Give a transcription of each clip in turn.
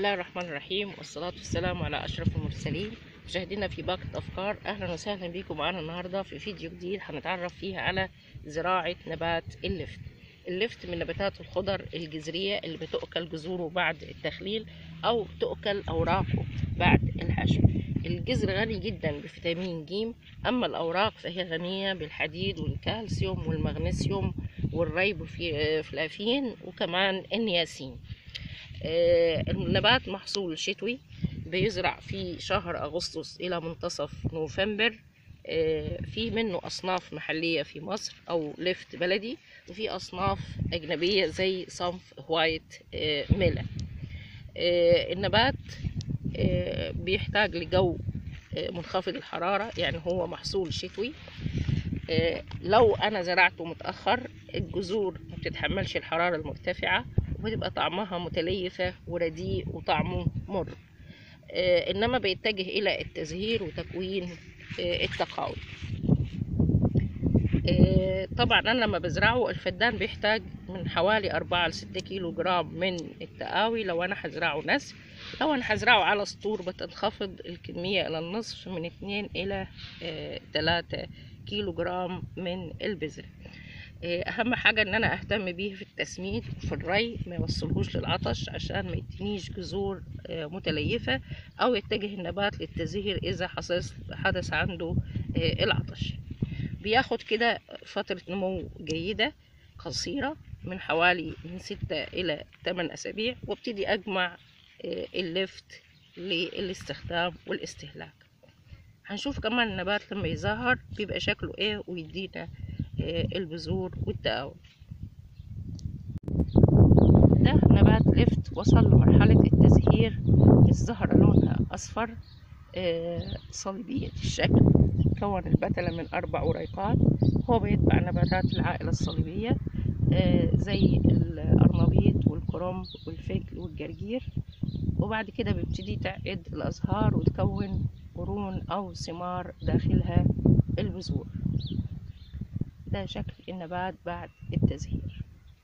الله الرحمن الرحيم والصلاة والسلام على أشرف المرسلين مشاهدينا في باقة أفكار أهلا وسهلا بكم معنا النهاردة في فيديو جديد هنتعرف فيه على زراعة نبات اللفت اللفت من نباتات الخضر الجذرية اللي بتؤكل جذوره بعد التخليل أو تؤكل أوراقه بعد الحشو الجذر غني جدا بفيتامين ج أما الأوراق فهي غنية بالحديد والكالسيوم والمغنيسيوم والريبوفلافين وكمان النياسين آه، النبات محصول شتوي بيزرع في شهر أغسطس إلى منتصف نوفمبر آه، في منه أصناف محلية في مصر أو لفت بلدي وفي أصناف أجنبية زي صنف وايت آه، ميلا النبات بيحتاج لجو منخفض الحرارة يعني هو محصول شتوي لو أنا زرعته متأخر الجذور ما بتتحملش الحرارة المرتفعة وبتبقى طعمها متليفة ورديء وطعمه مر آه إنما بيتجه إلى التزهير وتكوين آه التقاوي آه طبعا أنا لما بزرعه الفدان بيحتاج من حوالي أربعة لستة كيلو جرام من التقاوي لو أنا هزرعه نسل لو أنا هزرعه على سطور بتنخفض الكمية إلى النصف من اتنين إلى تلاتة كيلو جرام من البذر اهم حاجه ان انا اهتم بيه في التسميد وفي الري ما يوصلهوش للعطش عشان ما يدينيش جذور متليفه او يتجه النبات للتزهير اذا حدث حدث عنده العطش بياخد كده فتره نمو جيده قصيره من حوالي من ستة إلى 8 أسابيع وابتدي أجمع اللفت للاستخدام والاستهلاك هنشوف كمان النبات لما يظهر بيبقى شكله ايه ويدينا البذور والتقاوي ده نبات لفت وصل لمرحلة التزهير الزهرة لونها أصفر صليبية الشكل كون البتلة من أربع وريقات هو بيتبع نباتات العائلة الصليبية زي الأرنبيط والكرنب والفجل والجرجير وبعد كده بيبتدي تعقد الأزهار وتكون قرون أو ثمار داخلها البذور ده شكل النبات بعد التزهير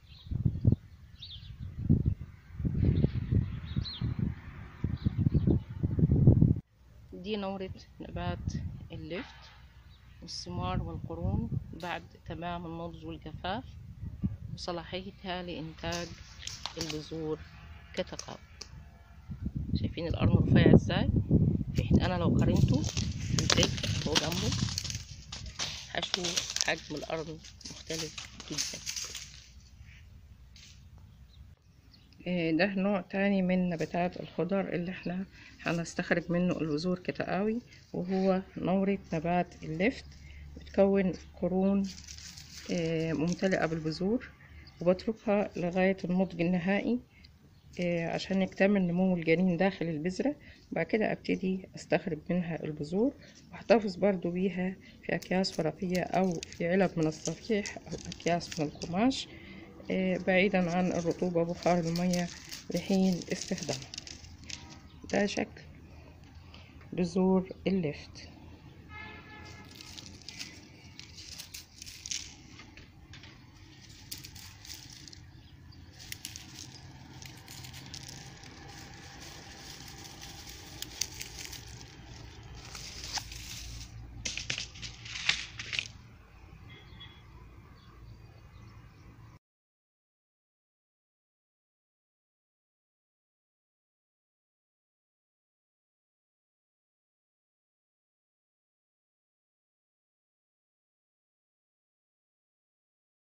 دي نورة نبات اللفت والثمار والقرون بعد تمام النضج والجفاف وصلاحيتها لإنتاج البذور كتقاوي شايفين القرن رفيع ازاي في حين انا لو قارنته بالفجل هو جنبه حشو حجم الأرض مختلف جدا ده نوع تاني من نباتات الخضر اللي احنا هنستخرج منه البذور كتقاوي وهو نورة نبات اللفت بتكون قرون ممتلئة بالبذور وبتركها لغاية النضج النهائي عشان يكتمل نمو الجنين داخل البذرة بعد كده ابتدي استخرج منها البذور واحتفظ برضو بيها في اكياس ورقية او في علب من الصفيح او اكياس من القماش بعيدا عن الرطوبة بخار المية لحين استخدامها ده شكل بذور اللفت